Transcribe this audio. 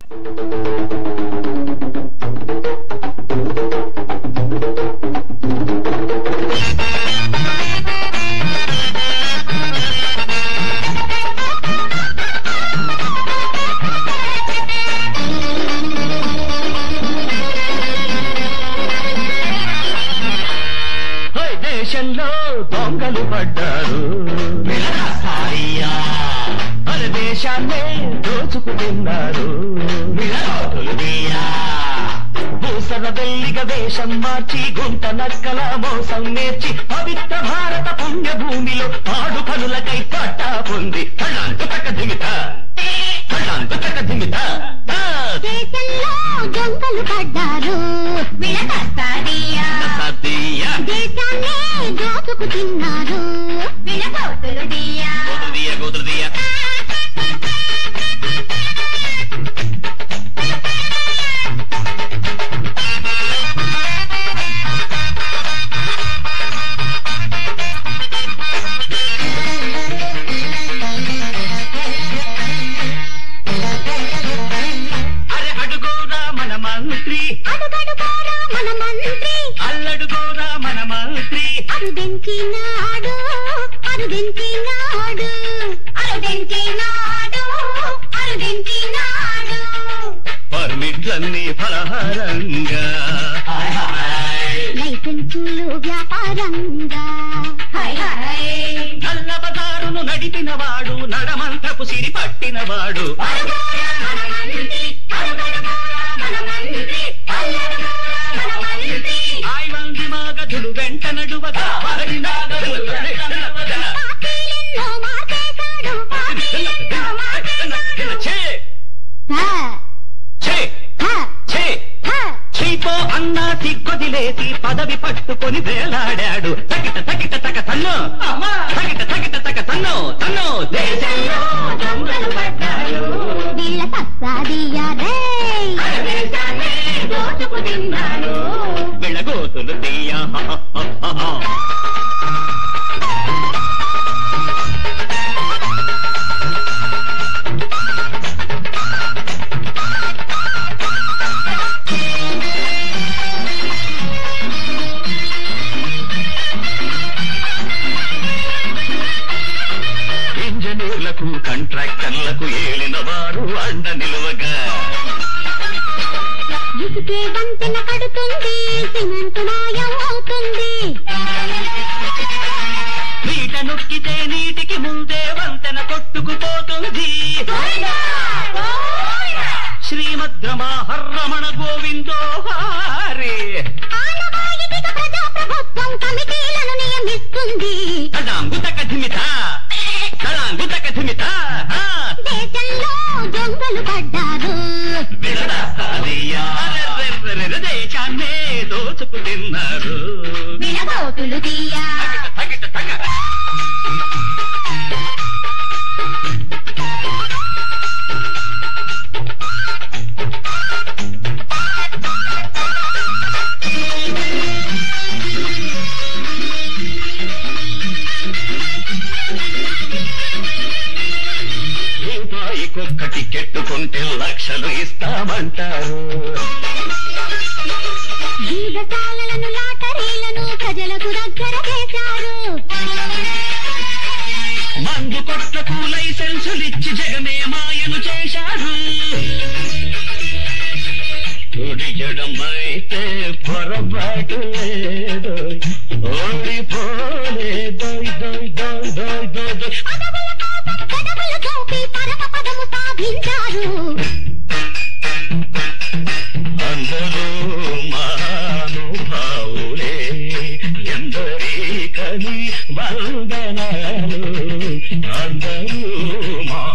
హోయ్ దేశంలో దొంగలు పడ్డారు మన దేశాన్నే దోచుకుతున్నారు భూసర వెల్లిగ వేషం మార్చి గుంట నక్కల మోసం నేర్చి పవిత్ర భారత పుణ్య భూమిలో ఆడు పనులకై పట్టా పొంది కళ్ళాంటు తక్క దిమిత కళ్ళాంటు తక్క దిమిత దేశంలో దొంగలు పడ్డారు విడతీయ దేశాన్ని దోచుకు తిన్నారు విడగోతులు దియా గోతుదియ గోతుదియ అరే అడుగోరా మన మంత్రి అడుగడుగోరా మన మంత్రి అల్లడుగోరా మన మంత్రి అరుదెంకినాడు అరుదెంకినాడు అరుదెంకినాడు అరుదెంకినాడు పర్మిట్లన్నీ ఫలహారంగా లైసెన్సులు వ్యాపారంగా హాయ్ హాయ్ నల్ల బజారును నడిపినవాడు నడమంతపు సిరి పట్టినవాడు అడుగోరా మన మంత్రి అడుగడుగోరా మన మంత్రి అల్లడుగోరా మన మంత్రి ఆయవంది మాగధులు వెంట నడువగా వారి నాగధులు వెంట నడువగా. పార్టీలెన్నో మార్చేశాడు పార్టీలెన్నో మార్చేశాడు ఛే, హ ఛే, హ ఛే. హ చీపో అన్నా సిగ్గొదిలేసి పదవి పట్టుకొని వేలాడాడు తగిట తగిట తగ తన్ను తగిట తగిట తగ తన్ను తన్ను దేశంలో దొంగలు పడ్డారు వీళ్ళ సత్సాదియారే దోచుకు తిన్నారు వెళ్ళగోతులు తీయ ఇంజనీర్లకు కాంట్రాక్టర్లకు ఏలిన వారు అండ నిలువగా ఇసుకే వంతెన కడుతుంది సిమెంట్ మాయం అవుతుంది నీట నొక్కితే నీటికి ముందే వంతెన కొట్టుకుపోతుంది శ్రీమద్ రమణ గోవిందో హారే ఆనవాయితీగా ప్రజాప్రభుత్వం కమిటీలను నియమిస్తుంది తడాంగు తక ధిమిత తడాంగు తక ధిమిత దేశంలో దొంగలు పడ్డారు దేశాన్నే దోచుకు తిన్నారు విడగోతులు తీయా తగిట తగ రూపాయికొక్క టికెట్ కొంటే లక్షలు ఇస్తామంటారు జీవశాలలను లాటరీలను ప్రజలకు దగ్గర చేశారు మందు కొట్లకు లైసెన్సులిచ్చి జగమే మాయను చేశారు కుడియడమైతే పొరపాటు లేదు ఓడిపోలేదోయ్ దోయ్ దోయ్ దోయ్ దోయ్ దోయ్. పదవుల కోసం పెదవులు చూపి పరమ పదము సాధించారు అందరూ మహానుభావులే ఎందరికని వందనాలు అందరూ మా